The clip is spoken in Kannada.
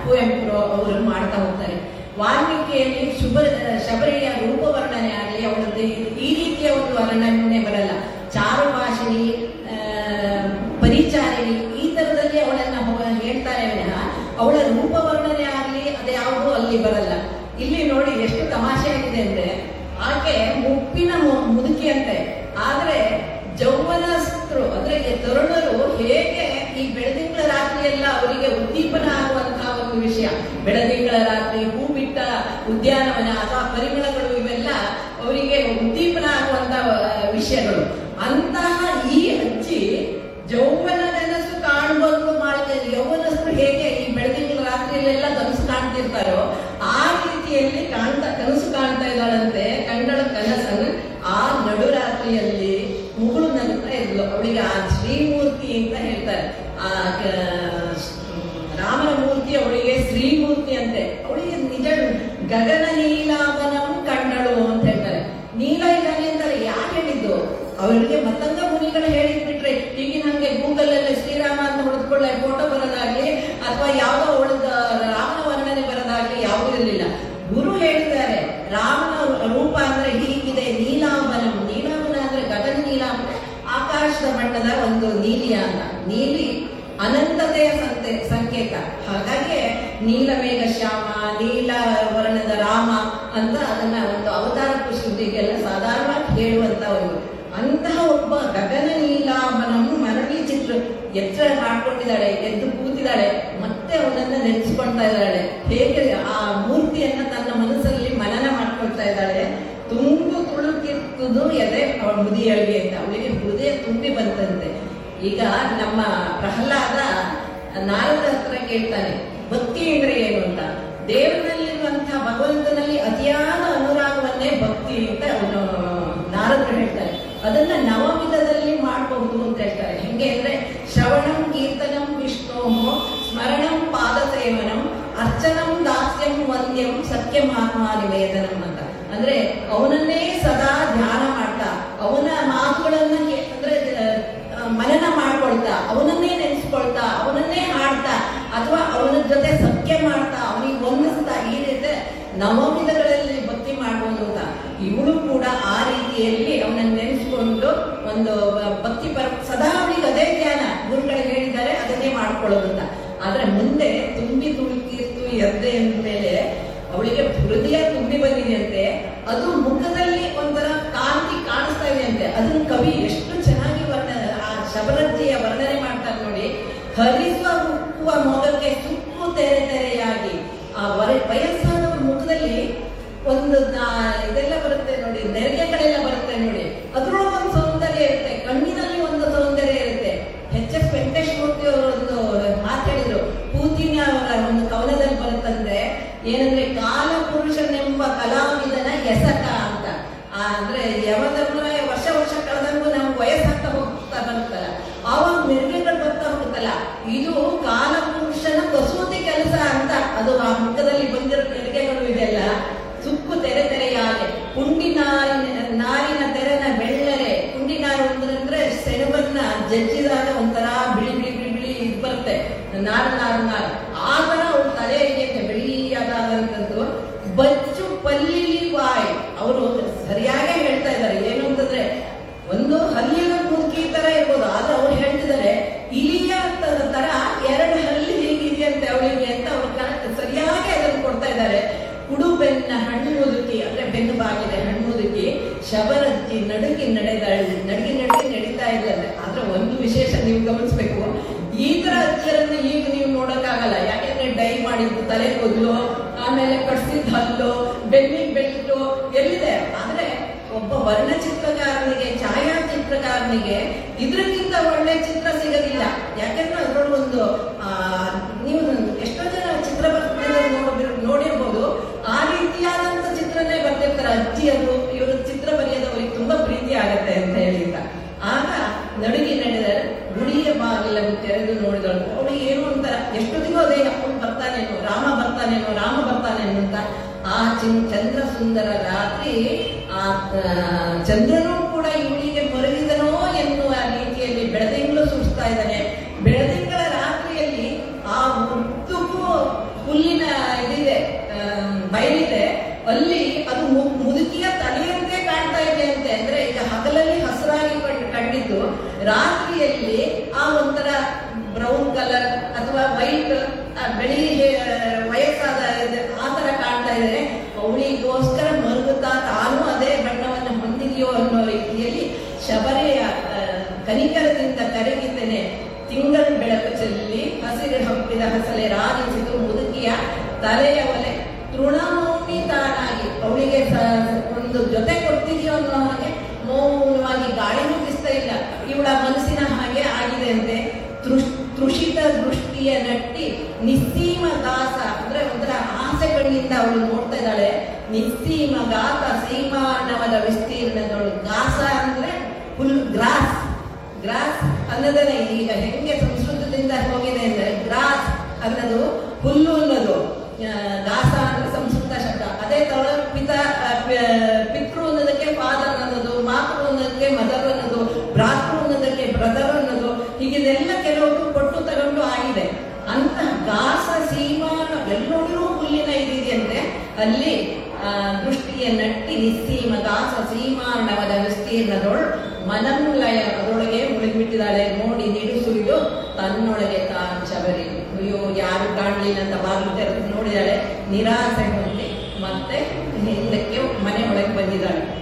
ಕುವೆಂಪು ಅವರು ಮಾಡ್ತಾ ಹೋಗ್ತಾರೆ ವಾಲ್ಮೀಕಿಯಲ್ಲಿ ಶುಭ ಶಬರಿಯ ರೂಪ ವರ್ಣನೆ ಆಗಲಿ ಅವಳದ್ದು ಈ- ಈ ರೀತಿಯ ಒಂದು ವರ್ಣನೆ ಬರಲ್ಲ ಚಾರು ಭಾಷಿಣಿ ಆ, ಪರಿಚಾರಿಣಿ ಈ ತರದಲ್ಲಿ ಅವಳನ್ನ ಹೊ- ಹೇಳ್ತಾರೆ ವಿನಃ ಅವಳ ರೂಪ ವರ್ಣನೆ ಆಗಲಿ ಅದ್ಯಾವುದೂ ಅಲ್ಲಿ ಬರಲ್ಲ ಇಲ್ಲಿ ನೋಡಿ ಎಷ್ಟು ತಮಾಷೆ ಆಗಿದೆ ಅಂದ್ರೆ ಆಕೆ ಮುಪ್ಪಿನ ಮು- ಮುದುಕಿ ಅಂತೆ ಆದ್ರೆ ಜೌವನಸ್ಥರು ಅಂದ್ರೆ ಈ ತರುಣರು ಹೇಗೆ ಈ ಬೆಳದಿಂಗಳ ರಾತ್ರಿ ಎಲ್ಲ ಅವರಿಗೆ ಉದ್ದೀಪನ ಆಗುವಂತಹ ಒಂದು ವಿಷಯ ಬೆಳದಿಂಗಳ ರಾತ್ರಿ ಹೂ ಬಿಟ್ಟ ಉದ್ಯಾನವನ ಅಥವಾ ಪರಿಮಳಗಳು ಇವೆಲ್ಲ ಅವರಿಗೆ ಉದ್ದೀಪನ ಆಗುವಂತಹ ಆ, ವಿಷಯಗಳು ಅಂತಹ ಈ ಅಜ್ಜಿ ಯೌವನ ನೆನಸು ಕಾಣುವಂತ ಮಾಡ್ತಾರೆ ಯೌವನಸ್ಥರು ಹೇಗೆ ಈ ಬೆಳದಿಂಗಳ ರಾತ್ರಿಯಲ್ಲೆಲ್ಲ ಕನಸು ಕಾಣ್ತಿರ್ತಾರೋ ಆ ರೀತಿಯಲ್ಲಿ ಕಾಣ್ತಾ ಕನಸು ಕಾಣ್ತಾ ಇದ್ದಾಳಂತೆ ಕಂಡಳ ಕನಸನ್ನು ಆ ನಡುರಾತ್ರಿಯಲ್ಲಿ ಮುಗುಳು ನಗ್ತಾ ಇದ್ಲು ಅವಳಿಗೆ ಆ ಶ್ರೀಮೂರ್ತಿ ಅಂತ ಹೇಳ್ತಾರೆ ಆ ಕ- ರಾಮನ ಮೂರ್ತಿ ಅವಳಿಗೆ ಶ್ರೀಮೂರ್ತಿ ಅಂತೆ ಅವಳಿಗೆ ನಿಜ ಗಗನ ನೀಲಾವನಂ ಕಂಡಳು ಅಂತ ಹೇಳ್ತಾರೆ ನೀಲ ಇದ್ದಾನೆ ಅಂತಾರೆ ಯಾರು ಹೇಳಿದ್ದು ಅವರಿಗೆ ಮತ್ತೊಂದು ಮುನಿಗಳು ಹೇಳಿದ್ಬಿಟ್ರೆ ಈಗಿನ ಹಂಗೆ ಗೂಗಲ್ ಅಲ್ಲಿ ಶ್ರೀರಾಮ ಅಂತ ಹೊಡೆದ್ಕೊಳ್ಳೆ ಫೋಟೋ ಬರೋದಾಗ್ಲಿ ಅಥವಾ ಯಾವುದೋ ಅವಳದ ರಾಮನ ವರ್ಣನೆ ಬರೋದಾಗ್ಲಿ ಯಾವುದೂ ಇರಲಿಲ್ಲ ಗುರು ಹೇಳಿದ್ದಾರೆ ರಾಮನ ರೂಪ ಅಂದ್ರೆ ಹೀಗಿದೆ ನೀಲಾಂಬನಂ ನೀಲಾಂಬನ ಅಂದ್ರೆ ಗಗನ ನೀಲ ಅಂದ್ರೆ ಆಕಾಶದ ಬಣ್ಣದ ಒಂದು ನೀಲಿಯ ಅಂತ ನೀಲಿ ಅನಂತತೆಯ ಸಂತೆ ಸಂಕೇತ ಹಾಗಾಗಿ ನೀಲಮೇಘ ಶ್ಯಾಮ ನೀಲ ವರ್ಣದ ರಾಮ ಅಂತ ಅದನ್ನ ಒಂದು ಅವತಾರ ಪುಸ್ತಕಗಳಿಗೆಲ್ಲ ಸಾಧಾರಣವಾಗಿ ಹೇಳುವಂತ ಒಂದು ಅಂತಹ ಒಬ್ಬ ಗಗನ ನೀಲಾಂಬನಂ ಮರಳಿ ಚಿತ್ರ ಎಚ್ಚರ ಮಾಡ್ಕೊಂಡಿದ್ದಾಳೆ ಎದ್ದು ಕೂತಿದ್ದಾಳೆ ಮತ್ತೆ ಅವನನ್ನ ನೆನೆಸ್ಕೊಳ್ತಾ ಇದ್ದಾಳೆ ಹೇಗೆ ಆ ಮೂರ್ತಿಯನ್ನ ತನ್ನ ಮನಸ್ಸಲ್ಲಿ ಮನನ ಮಾಡ್ಕೊಳ್ತಾ ಇದ್ದಾಳೆ ತುಂಬು ತುಳುಕಿರ್ತುದು ಎದೆ ಅವಳ ಮುದಿಯಳಿಗೆ ಅಂತ ಅವಳಿಗೆ ಹೃದಯ ತುಂಬಿ ಬಂತಂತೆ ಈಗ ನಮ್ಮ ಪ್ರಹ್ಲಾದ ನಾರದ ಹತ್ರ ಕೇಳ್ತಾನೆ ಭಕ್ತಿ ಅಂದ್ರೆ ಏನು ಅಂತ ದೇವರಲ್ಲಿರುವಂತಹ ಭಗವಂತನಲ್ಲಿ ಅತಿಯಾದ ಅನುರಾಗವನ್ನೇ ಭಕ್ತಿ ಅಂತ ಅವನು ನಾರದರು ಹೇಳ್ತಾರೆ ಅದನ್ನ ನವವಿಧದಲ್ಲಿ ಮಾಡಬಹುದು ಅಂತ ಹೇಳ್ತಾರೆ ಹೆಂಗೆ ಅಂದ್ರೆ ಶ್ರವಣಂ ಕೀರ್ತನಂ ವಿಷ್ಣೋ ಸ್ಮರಣಂ ಪಾದ ಸೇವನಂ ಅರ್ಚನಂ ದಾಸ್ಯಂ ವಂದ್ಯಂ ಸತ್ಯಮಾತ್ಮ ನಿವೇದನಂ ಅಂತ ಅಂದ್ರೆ ಅವನನ್ನೇ ಸದಾ ಧ್ಯಾನ ಮಾಡ್ತಾ ಅವನ ಮಾತುಗಳನ್ನ ಕೇ- ಅಂದ್ರೆ ಆ, ಮನನ ಮಾಡ್ಕೊಳ್ತಾ ಅವನನ್ನೇ ನೆನೆಸ್ಕೊಳ್ತಾ ಅವನನ್ನೇ ಹಾಡ್ತಾ ಅಥವಾ ಅವನ ಜೊತೆ ಸತ್ಯ ಮಾಡ್ತಾ ಅವನಿಗೆ ವಂದಿಸ್ತಾ ಈ ರೀತಿ ನವವಿಧಗಳಲ್ಲಿ ಭಕ್ತಿ ಮಾಡ್ಬೋದು ಅಂತ ಇವಳು ಕೂಡ ಆ ರೀತಿಯಲ್ಲಿ ಅವನನ್ನು ನೆನೆಸ್ಕೊಂಡು ಒಂದು ಭಕ್ತಿ ಪರ ಸದಾ ಅವಳಿಗೆ ಅದೇ ಧ್ಯಾನ ಗುರುಗಳು ಹೇಳಿದ್ದಾರೆ ಅದನ್ನೇ ಮಾಡ್ಕೊಳ್ಳೋದು ಅಂತ ಆದ್ರೆ ಮುಂದೆ ತುಂಬಿ ತುಳುಕಿರ್ತು ಎದ್ದೆ ಅಂದ್ಮೇಲೆ ಅವಳಿಗೆ ಹೃದಯ ತುಂಬಿ ಬಂದಿದೆಯಂತೆ ಅದು ಮುಖದಲ್ಲಿ ಒಂಥರ ಕಾಂತಿ ಕಾಣಿಸ್ತಾ ಇದೆ ಅಂತೆ ಅದನ್ನ ಕವಿ ಎಷ್ಟು ಚೆನ್ನಾಗಿ ವರ್ಣ ಆ ಶಬರಜ್ಜಿಯ ವರ್ಣನೆ ಮಾಡ್ತಾರೆ ನೋಡಿ ಹರಿಸುವ ಉಕ್ಕುವ ಮೊಗಕ್ಕೆ ಸುಕ್ಕು ತೆರೆ ತೆರೆಯಾಗಿ ಆ ವರ ವಯಸ್ಸಾದವ್ರ ಮುಖದಲ್ಲಿ ಒಂದು ನಾ- ಇದೆಲ್ಲ ಬರುತ್ತೆ ನೋಡಿ ನೆರಿಗೆಗಳೆಲ್ಲ ಬರುತ್ತೆ ನೋಡಿ ಅದ್ರೊಳಗೆ ಒಂದು ಸೌಂದರ್ಯ ಇರುತ್ತೆ ಕಣ್ಣಿನಲ್ಲಿ ಒಂದು ಸೌಂದರ್ಯ ಇರುತ್ತೆ ಎಚ್ ಎಸ್ ವೆಂಕಟೇಶ್ ಮೂರ್ತಿ ಅವರು ಒಂದು ಮಾತು ಹೇಳಿದ್ರು ಪೂತಿನ ಅವರ ಒಂದು ಕವನದಲ್ಲಿ ಬರುತ್ತಂದ್ರೆ ಏನಂದ್ರೆ ಕಾಲ ಪುರುಷನೆಂಬ ಕಲಾವಿದನ ಎಸಕ ಅಂತ ಆ, ಅಂದ್ರೆ ಯಾವತ್ತೂ ವರ್ಷ ವರ್ಷ ಕಳೆದಂಗೂ ನಮ್ಗೆ ವಯಸ್ಸಾಗ್ತಾ ಹೋಗ್ತಾ ಬರುತ್ತಲ್ಲ ಆವಾಗ ಮೆರುಗೆಗಳು ಬರ್ತಾ ಹೋಗುತ್ತಲ್ಲ ಇದು ಕಾಲ ಪುರುಷನ ಕಸೂತಿ ಕೆಲಸ ಅಂತ ಅದು ಆ ಮುಖದಲ್ಲಿ ಬಂದಿರೋ ಮೆರುಗೆಗಳು ಇದೆಲ್ಲ ಸುಕ್ಕು ತೆರೆ ತೆರೆಯಾಗೆ ಪುಂಡಿ ನಾರಿನ ನಾರಿನ ತೆರೆನ ಬೆಳ್ಳರೆ ಪುಂಡಿ ನಾರು ಅಂದ್ರೆ ಸೆಣಬನ್ನ ಜಜ್ಜಿದಾಗ ಒಂಥರ ಬಿಳಿ ಬಿಳಿ ಬಿಳಿ ಬಿಳಿ ಇದು ಬರುತ್ತೆ ನಾರು ನಾರು ನಾರು ಆ ತರ ಅವ್ರ ತಲೆ ಇದೆಯಂತೆ ಬಿಳಿಯಾದಂಥದ್ದು ಬಚ್ಚು ಪಲ್ಲಿಲಿ ಬಾಯ್ ಅವರು ಸರಿಯಾಗೇ ಹೇಳ್ತಾ ಇದ್ದಾರೆ ಏನು ಅಂತಂದ್ರೆ ಒಂದು ಹಲ್ಲಿನ ಮುದುಕಿ ತರ ಇರ್ಬೋದು ಆದ್ರೆ ಅವ್ರು ಹೇಳ್ತಿದ್ದಾರೆ ಇಲಿಯ ತರ ತರ ಎರಡು ಹಲ್ಲಿ ಹೇಗಿದೆಯಂತೆ ಅವಳಿಗೆ ಅಂತ ಅವ್ರು ಕರೆಕ್ಟ್ ಸರಿಯಾಗಿ ಅದನ್ನು ಕೊಡ್ತಾ ಇದ್ದಾರೆ ಕುಡು ಬೆನ್ನ ಹಣ್ಣು ಮುದುಕಿ ಅಂದ್ರೆ ಬೆನ್ನು ಬಾಗಿದೆ ಹಣ್ಣು ಮುದುಕಿ ಶಬರಜ್ಜಿ ನಡುಗಿ ನಡೆದಾಳೆ ನಡುಗಿ ನಡುಗಿ ನಡೀತಾ ಇದ್ದಾರೆ ಆದ್ರೆ ಒಂದು ವಿಶೇಷ ನೀವು ಗಮನಿಸ್ಬೇಕು ಈ ತರ ಅಜ್ಜಿಯರನ್ನ ಈಗ ನೀವು ನೋಡಕ್ಕಾಗಲ್ಲ ಯಾಕೆಂದ್ರೆ ಡೈ ಮಾಡಿದ್ದು ತಲೆ ಕೂದಲು ಆಮೇಲೆ ಕಟ್ಸಿದ ಹಲ್ಲು ಬೆನ್ನಿಗೆ ಬೆಟ್ಟು ಎಲ್ಲಿದೆ ಆದ್ರೆ ಒಬ್ಬ ವರ್ಣಚಿತ್ರಕಾರನಿಗೆ ಛಾಯಾಚಿತ್ರಕಾರನಿಗೆ ಇದಕ್ಕಿಂತ ಒಳ್ಳೆ ಚಿತ್ರ ಸಿಗೋದಿಲ್ಲ ಯಾಕೆಂದ್ರೆ ಅದ್ರೊಳಗೊಂದು ಆ ನೀವು ಎಷ್ಟೋ ಜನ ಚಿತ್ರ ನೋಡಿರ್ ನೋಡಿರ್ಬೋದು ಆ ರೀತಿಯಾದಂತ ಚಿತ್ರನೇ ಬರ್ತಿರ್ತಾರೆ ಅಜ್ಜಿಯರು ಇವರು ಚಿತ್ರ ಬರೆಯೋದು ಅವ್ರಿಗೆ ತುಂಬಾ ಪ್ರೀತಿ ಆಗತ್ತೆ ಅಂತ ಹೇಳಿದ ಆಗ ನಡುಗಿ ನಡೆದ ಗುಡಿಯ ಬಾಗಿಲನ್ನು ತೆರೆದು ನೋಡಿದಳು ಅವಳು ಏನು ಅಂತ ಎಷ್ಟೊತ್ತಿಗೂ ಅದೇ ಅವನು ಬರ್ತಾನೇನೋ ರಾಮ ಬರ್ತಾನೇನೋ ರಾಮ ಬರ್ತಾನೇನೋ ಅಂತ ಆ ಚಿನ್ ಚಂದ್ರ ಸುಂದರ ರಾತ್ರಿ ಆ ಆ, ಚಂದ್ರನೂ ಕೂಡ ಇವಳಿಗೆ ಮರುಗಿದನೋ ಎನ್ನುವ ರೀತಿಯಲ್ಲಿ ಬೆಳದಿಂಗಳು ಸುಡಿಸ್ತಾ ಇದ್ದಾನೆ ಬೆಳದಿಂಗಳ ರಾತ್ರಿಯಲ್ಲಿ ಆ ಉದ್ದಕ್ಕೂ ಹುಲ್ಲ ರಾತ್ರಿಯಲ್ಲಿ ಆ ಒಂಥರ ಬ್ರೌನ್ ಕಲರ್ ಅಥವಾ ವೈಟ್ ಬೆಳಿ ವಯಸ್ಸಾದ ಇದು ಆ ತರ ಕಾಣ್ತಾ ಇದ್ದಾರೆ ಅವಳಿಗೋಸ್ಕರ ಮರುಗುತ್ತಾ ತಾನು ಅದೇ ಬಣ್ಣವನ್ನು ಹೊಂದಿದೆಯೋ ಅನ್ನೋ ರೀತಿಯಲ್ಲಿ ಶಬರಿಯ ಆ, ಕನಿಕರದಿಂದ ಕರಗಿದ್ದೇನೆ ತಿಂಗಳ ಬೆಳಕು ಚೆಲ್ಲಿ ಹಸಿರು ಹಬ್ಬಿದ ಹಸಲೆ ರಾಜಿಸಿತು ಮುದುಕಿಯ ತಲೆಯ ಒಲೆ ತೃಣಮೌನಿ ತಾನಾಗಿ ಅವಳಿಗೆ ಸ- ಒಂದು ಜೊತೆ ಕೊಡ್ತಿದ್ಯೋ ಅನ್ನೋ ಹಾಗೆ ಮೌನವಾಗಿ ಗಾಳಿನೂ ಬೀಸ್ತಾ ಇಲ್ಲ ಇವಳ ಮನಸ್ಸಿನ ಹಾಗೆ ಆಗಿದೆ ಅಂತೆ ತೃಷ್- ತೃಷಿತ ದೃಷ್ಟಿಯ ನಟ್ಟಿ ನಿಸ್ಸೀಮ ದಾಸ ಅಂದ್ರೆ ಒಂಥರ ಆಸೆ ಕಣ್ಣಿಂದ ಅವಳು ನೋಡ್ತಾ ಇದ್ದಾಳೆ ನಿಸ್ಸೀಮ ಗಾತ ಸೀಮಾನವದ ವಿಸ್ತೀರ್ಣದವಳು ಗಾಸ ಅಂದ್ರೆ ಫುಲ್ ಗ್ರಾಸ್ ಗ್ರಾಸ್ ಅನ್ನೋದನ್ನ ಈಗ ಹೆಂಗೆ ಸಂಸ್ಕೃತದಿಂದ ಹೋಗಿದೆ ಅಂದ್ರೆ ಗ್ರಾಸ್ ಅನ್ನೋದು ಹುಲ್ಲು ಅನ್ನೋದು ಆ, ದಾಸ ಅಂದ್ರೆ ಸಂಸ್ಕೃತ ಶಬ್ದ ಅದೇ ತರ ಪಿತ ಆ, ಪ- ಪಿತೃ ಅನ್ನೋದಕ್ಕೆ ಫಾದರ್ ಅನ್ನೋದು ಮಾತೃ ಅನ್ನೋದಕ್ಕೆ ಮದರ್ ಅನ್ನೋದು ಭ್ರಾತೃ ಅನ್ನೋದಕ್ಕೆ ಬ್ರದರ್ ಅನ್ನೋದು ಹೀಗಿದೆಲ್ಲ ಕೆಲವರು ಕೊಟ್ಟು ತಗೊಂಡು ಆಗಿದೆ ಅಂತ ಗಾಸ ಸೀಮಾನ ಎಲ್ಲೋಡಿರೂ ಹುಲ್ಲಿನ ಇದಿದೆ ಅಂದ್ರೆ ಅಲ್ಲಿ ಆ, ದೃಷ್ಟಿಯ ನಟ್ಟಿ ನಿಸ್ಸೀಮ ಗಾಸ ಸೀಮಾರ್ಣವದ ವಿಸ್ತೀರ್ಣದೊಳ್ ಮನಂಲಯ ಅದರೊಳಗೆ ಮುಳುಗಿಬಿಟ್ಟಿದ್ದಾಳೆ ನೋಡಿ ನಿಡುಸುರಿದು ತನ್ನೊಳಗೆ ತಾನು ಶಬರಿ ಅಯ್ಯೋ ಯಾರು ಕಾಣಲಿಲ್ಲ ಅಂತ ಬಾಗಿಲು ತೆರೆದು ನೋಡಿದಾಳೆ ನಿರಾಸೆ ಹೊಂದಿ ಮತ್ತೆ ಹಿಂದಕ್ಕೆ ಮನೆ ಒಳಗೆ ಬಂದಿದ್ದಾಳೆ